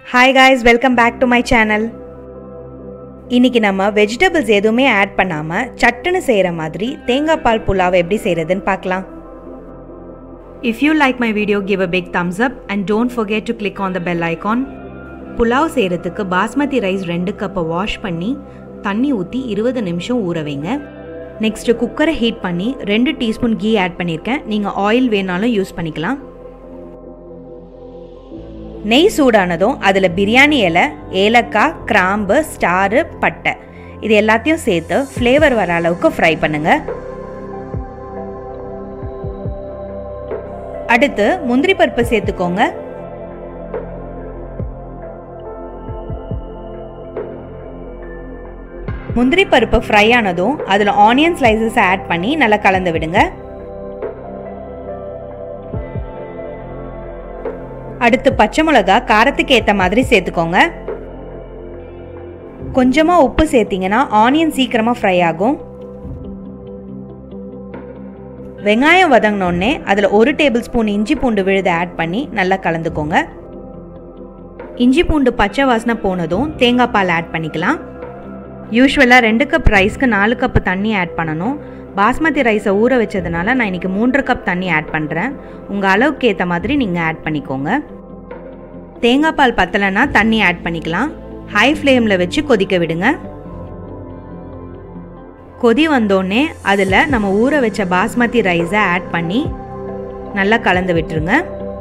hi guys welcome back to my channel இன்னைக்கு நம்ம vegetables எதுவுமே ஆட் பண்ணாமல் சட்டுன்னு செய்கிற மாதிரி தேங்காய் பால் புலாவ் எப்படி செய்கிறதுன்னு பார்க்கலாம் if you like my video give a big thumbs up and don't forget to click on the bell icon pulao செய்கிறதுக்கு பாஸ்மதி ரைஸ் ரெண்டு கப்பை வாஷ் பண்ணி தண்ணி ஊற்றி இருபது நிமிஷம் ஊற வைங்க நெக்ஸ்ட்டு குக்கரை ஹீட் பண்ணி ரெண்டு டீஸ்பூன் கீ ஆட் பண்ணியிருக்கேன் நீங்கள் ஆயில் வேணாலும் யூஸ் பண்ணிக்கலாம் நெய் சூடானதும் அதில் பிரியாணி இலை ஏலக்காய் கிராம்பு ஸ்டாரு பட்டை இது எல்லாத்தையும் சேர்த்து ஃப்ளேவர் வர அளவுக்கு ஃப்ரை பண்ணுங்க அடுத்து முந்திரி பருப்பு சேர்த்துக்கோங்க முந்திரி பருப்பு ஃப்ரை ஆனதும் அதில் ஆனியன் ஸ்லைசஸ் ஆட் பண்ணி நல்லா கலந்து விடுங்க அடுத்து பச்சை மிளகா காரத்துக்கு ஏற்ற மாதிரி சேர்த்துக்கோங்க கொஞ்சமாக உப்பு சேர்த்திங்கன்னா ஆனியன் சீக்கிரமாக ஃப்ரை ஆகும் வெங்காயம் வதங்கினோடனே அதில் ஒரு டேபிள் ஸ்பூன் இஞ்சி பூண்டு விழுதை ஆட் பண்ணி நல்லா கலந்துக்கோங்க இஞ்சி பூண்டு பச்சை வாசனை போனதும் தேங்காய் பால் ஆட் பண்ணிக்கலாம் யூஸ்வலாக ரெண்டு கப் ரைஸ்க்கு நாலு கப் தண்ணி ஆட் பண்ணணும் பாஸ்மதி ரைஸை ஊற வச்சதுனால நான் இன்றைக்கி மூன்று கப் தண்ணி ஆட் பண்ணுறேன் உங்கள் அளவுக்கு ஏற்ற மாதிரி நீங்கள் ஆட் பண்ணிக்கோங்க தேங்காய் பால் பத்தலைன்னா தண்ணி ஆட் பண்ணிக்கலாம் ஹை ஃப்ளேமில் வச்சு கொதிக்க விடுங்க கொதி வந்தோடனே அதில் நம்ம ஊற வச்ச பாஸ்மதி ரைஸை ஆட் பண்ணி நல்லா கலந்து விட்டுருங்க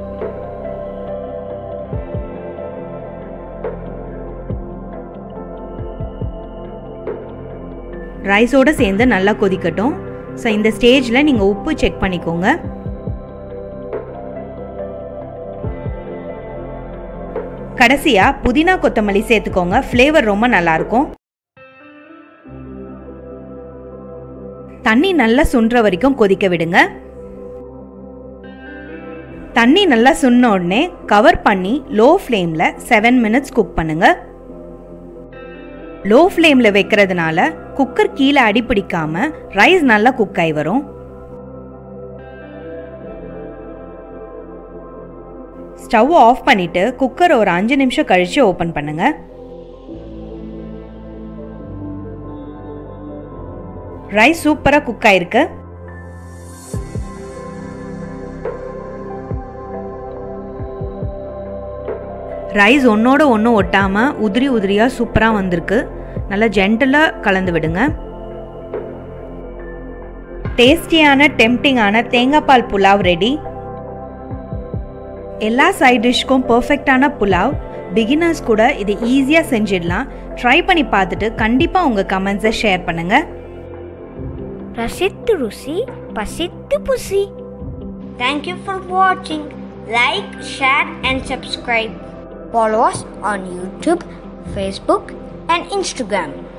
ரைஸோடு சேர்ந்து நல்லா கொதிக்கட்டும் ஸோ இந்த ஸ்டேஜில் நீங்கள் உப்பு செக் பண்ணிக்கோங்க கடைசியாக புதினா கொத்தமல்லி சேர்த்துக்கோங்க ஃப்ளேவர் ரொம்ப நல்லாயிருக்கும் தண்ணி நல்லா சுன்ற வரைக்கும் கொதிக்க விடுங்க தண்ணி நல்லா சுண்ண உடனே கவர் பண்ணி லோ ஃப்ளேமில் செவன் மினிட்ஸ் குக் பண்ணுங்க லோ ஃப்ளேமில் வைக்கிறதுனால குக்கர் கீழே அடி பிடிக்காம ரைஸ் நல்லா குக் ஆகி வரும் ஸ்டவ் ஆஃப் பண்ணிட்டு குக்கர் ஒரு அஞ்சு நிமிஷம் கழிச்சு ஓப்பன் பண்ணுங்க ரைஸ் சூப்பராக குக் ஆயிருக்கு ரைஸ் ஒன்றோட ஒன்று ஒட்டாமல் உதிரி உதிரியாக சூப்பராக வந்திருக்கு நல்லா ஜென்டலாக கலந்து விடுங்க டேஸ்டியான டெம்டிங்கான தேங்காய் பால் புலாவ் ரெடி எல்லா சைட் டிஷ்க்கும் பர்ஃபெக்டான புலாவ் பிகினர்ஸ் கூட இதை ஈஸியாக செஞ்சிடலாம் ட்ரை பண்ணி பார்த்துட்டு கண்டிப்பாக உங்கள் கமெண்ட்ஸை ஷேர் பண்ணுங்கள் ரசித்து ருசி பசித்து புசி தேங்க்யூ ஃபார் வாட்சிங் like share and subscribe follow us on YouTube Facebook and Instagram